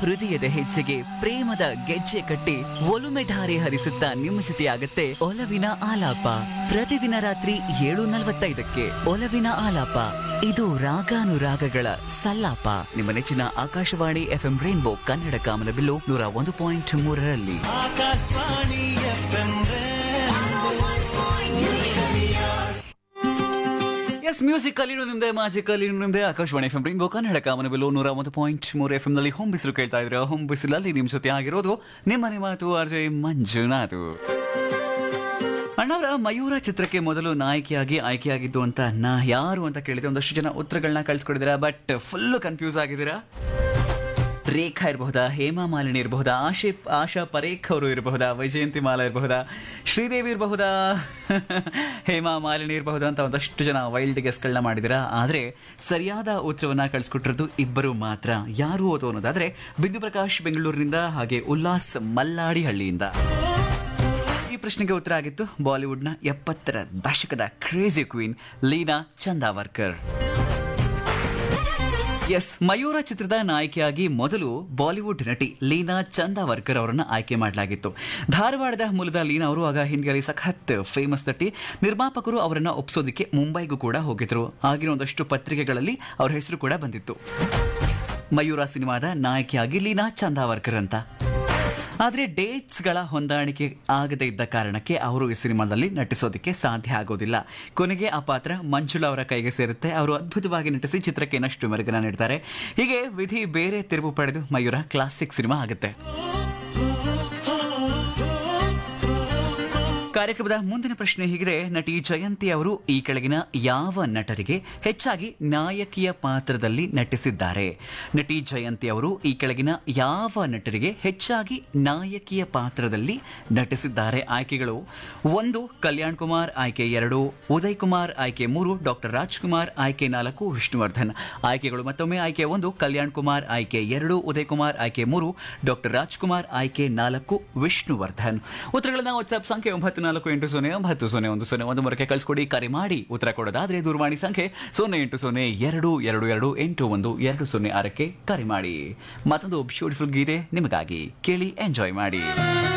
ಹೃದಯದ ಹೆಜ್ಜೆಗೆ ಪ್ರೇಮದ ಗೆಜ್ಜೆ ಕಟ್ಟಿ ಒಲುಮೆ ಧಾರೆ ಹರಿಸುತ್ತಾ ನಿಮ್ಮ ಜೊತೆಯಾಗತ್ತೆ ಒಲವಿನ ಆಲಾಪ ಪ್ರತಿದಿನ ರಾತ್ರಿ ಏಳು ನಲವತ್ತೈದಕ್ಕೆ ಒಲವಿನ ಆಲಾಪ ಇದು ರಾಗಾನುರಾಗಗಳ ಸಲ್ಲಾಪ ನಿಮ್ಮ ನೆಚ್ಚಿನ ಆಕಾಶವಾಣಿ ಎಫ್ಎಂ ರೈನ್ಬೋ ಕನ್ನಡ ಕಾಮನಬಿಲ್ಲು ನೂರ ಒಂದು ಪಾಯಿಂಟ್ ಮೂರರಲ್ಲಿ ಆಕಾಶವಾಣಿ ಎಫ್ಎಂ ಎಸ್ ಮ್ಯೂಸಿಕ್ ಅಲ್ಲಿ ನಿಮ್ದೆ ಮ್ಯಾಜಿಕ್ ಅಲ್ಲಿ ನಿಮ್ದೆ ಆಕಾಶವಾಣಿ ಎಫ್ ರೈನ್ಬೋ ಕನ್ನಡ ಕಾಮನಬಿಲ್ಲು ನೂರ ಒಂದು ಪಾಯಿಂಟ್ ಮೂರು ಎಫ್ ನಲ್ಲಿ ಹೋಮ್ ಬಿಸಿಲು ಕೇಳ್ತಾ ಇದ್ರೆ ಹೋಮ್ ಬಿಸಿಲಲ್ಲಿ ನಿಮ್ ಜೊತೆ ಆಗಿರೋದು ನಿಮ್ಮನೆ ಮಾತು ಆರ್ಜೆ ಮಂಜುನಾಥ್ ಅಣ್ಣವರ ಮಯೂರ ಚಿತ್ರಕ್ಕೆ ಮೊದಲು ನಾಯಕಿಯಾಗಿ ಆಯ್ಕೆಯಾಗಿದ್ದು ಅಂತ ನಾ ಯಾರು ಅಂತ ಕೇಳಿದ್ರೆ ಒಂದಷ್ಟು ಜನ ಉತ್ತರಗಳನ್ನ ಕಳ್ಸಿಕೊಡಿದ್ದೀರಾ ಬಟ್ ಫುಲ್ ಕನ್ಫ್ಯೂಸ್ ಆಗಿದ್ದೀರಾ ರೇಖಾ ಇರಬಹುದಾ ಹೇಮಾ ಮಾಲಿನಿ ಇರಬಹುದಾ ಆಶೆ ಆಶಾ ಪರೇಖ್ ಅವರು ಇರಬಹುದಾ ವೈಜಯಂತಿ ಮಾಲಾ ಇರಬಹುದಾ ಶ್ರೀದೇವಿ ಇರಬಹುದಾ ಹೇಮಾ ಮಾಲಿನಿ ಇರಬಹುದಾ ಅಂತ ಒಂದಷ್ಟು ಜನ ವೈಲ್ಡ್ ಗೆಸ್ಗಳನ್ನ ಮಾಡಿದಿರಾ ಆದರೆ ಸರಿಯಾದ ಉತ್ತರವನ್ನ ಕಳಿಸ್ಕೊಟ್ಟಿರೋದು ಇಬ್ಬರು ಮಾತ್ರ ಯಾರು ಅದು ಅನ್ನೋದಾದ್ರೆ ಬಿಂದು ಪ್ರಕಾಶ್ ಬೆಂಗಳೂರಿನಿಂದ ಹಾಗೆ ಉಲ್ಲಾಸ್ ಮಲ್ಲಾಡಿಹಳ್ಳಿಯಿಂದ ಈ ಪ್ರಶ್ನೆಗೆ ಉತ್ತರ ಆಗಿತ್ತು ಬಾಲಿವುಡ್ನ ಎಪ್ಪತ್ತರ ದಶಕದ crazy queen Leena Chandavarkar yes Mayura ಚಿತ್ರದ ನಾಯಕಿಯಾಗಿ ಮೊದಲು ಬಾಲಿವುಡ್ ನಟಿ ಲೀನಾ ಚಂದಾವರ್ಕರ್ ಅವರನ್ನ ಆಯ್ಕೆ ಮಾಡಲಾಗಿತ್ತು ಧಾರವಾಡದ ಮೂಲದ ಲೀನಾ ಅವರು ಆಗ ಹಿಂದಿಯಲ್ಲಿ ಸಖತ್ ಫೇಮಸ್ ನಟಿ ನಿರ್ಮಾಪಕರು ಅವರನ್ನ ಒಪ್ಸೋದಕ್ಕೆ ಮುಂಬೈಗೂ ಕೂಡ ಹೋಗಿದ್ರು ಆಗಿನ ಒಂದಷ್ಟು ಪತ್ರಿಕೆಗಳಲ್ಲಿ ಅವ್ರ ಹೆಸರು ಕೂಡ ಬಂದಿತ್ತು ಮಯೂರ ಸಿನಿಮಾದ ನಾಯಕಿಯಾಗಿ ಲೀನಾ ಚಂದಾವರ್ಕರ್ ಅಂತ ಆದರೆ ಡೇಟ್ಸ್ಗಳ ಹೊಂದಾಣಿಕೆ ಆಗದೇ ಇದ್ದ ಕಾರಣಕ್ಕೆ ಅವರು ಈ ಸಿನಿಮಾದಲ್ಲಿ ನಟಿಸೋದಕ್ಕೆ ಸಾಧ್ಯ ಆಗೋದಿಲ್ಲ ಕೊನೆಗೆ ಆ ಪಾತ್ರ ಮಂಜುಳಾ ಅವರ ಕೈಗೆ ಸೇರುತ್ತೆ ಅವರು ಅದ್ಭುತವಾಗಿ ನಟಿಸಿ ಚಿತ್ರಕ್ಕೆ ಇನ್ನಷ್ಟು ಮೆರುಗನ್ನ ನೀಡ್ತಾರೆ ಹೀಗೆ ವಿಧಿ ಬೇರೆ ತಿರುವು ಪಡೆದು ಮಯೂರ ಕ್ಲಾಸಿಕ್ ಸಿನಿಮಾ ಆಗುತ್ತೆ ಕಾರ್ಯಕ್ರಮದ ಮುಂದಿನ ಪ್ರಶ್ನೆ ಹೀಗಿದೆ ನಟಿ ಜಯಂತಿ ಅವರು ಈ ಕೆಳಗಿನ ಯಾವ ನಟರಿಗೆ ಹೆಚ್ಚಾಗಿ ನಾಯಕಿಯ ಪಾತ್ರದಲ್ಲಿ ನಟಿಸಿದ್ದಾರೆ ನಟಿ ಜಯಂತಿ ಅವರು ಈ ಕೆಳಗಿನ ಯಾವ ನಟರಿಗೆ ಹೆಚ್ಚಾಗಿ ನಾಯಕಿಯ ಪಾತ್ರದಲ್ಲಿ ನಟಿಸಿದ್ದಾರೆ ಆಯ್ಕೆಗಳು ಒಂದು ಕಲ್ಯಾಣ್ ಕುಮಾರ್ ಆಯ್ಕೆ ಎರಡು ಉದಯ್ ಕುಮಾರ್ ಆಯ್ಕೆ ಮೂರು ಡಾಕ್ಟರ್ ರಾಜ್ಕುಮಾರ್ ಆಯ್ಕೆ ನಾಲ್ಕು ವಿಷ್ಣುವರ್ಧನ್ ಆಯ್ಕೆಗಳು ಮತ್ತೊಮ್ಮೆ ಆಯ್ಕೆ ಒಂದು ಕಲ್ಯಾಣ್ ಕುಮಾರ್ ಆಯ್ಕೆ ಎರಡು ಉದಯ್ ಕುಮಾರ್ ಆಯ್ಕೆ ಮೂರು ಡಾಕ್ಟರ್ ರಾಜ್ಕುಮಾರ್ ಆಯ್ಕೆ ನಾಲ್ಕು ವಿಷ್ಣುವರ್ಧನ್ ಉತ್ತರಗಳನ್ನ ವಾಟ್ಸ್ಆಪ್ ಸಂಖ್ಯೆ ಒಂಬತ್ತು ನಾಲ್ಕು ಎಂಟು ಸೊನ್ನೆ ಒಂಬತ್ತು ಸೊನ್ನೆ ಒಂದು ಸೊನ್ನೆ ಒಂದು ಮೂರಕ್ಕೆ ಕಳಿಸ್ಕೊಡಿ ಕರೆ ಮಾಡಿ ಉತ್ತರ ಕೊಡೋದಾದ್ರೆ ದೂರವಾಣಿ ಸಂಖ್ಯೆ ಸೊನ್ನೆ ಎಂಟು ಸೊನ್ನೆ ಎರಡು ಎರಡು ಎರಡು ಎಂಟು ಒಂದು ಎರಡು ಸೊನ್ನೆ ಆರಕ್ಕೆ ಕರೆ ಮಾಡಿ ಮತ್ತೊಂದು ಬ್ಯೂಟಿಫುಲ್ ಗೀತೆ ನಿಮಗಾಗಿ ಕೇಳಿ ಎಂಜಾಯ್ ಮಾಡಿ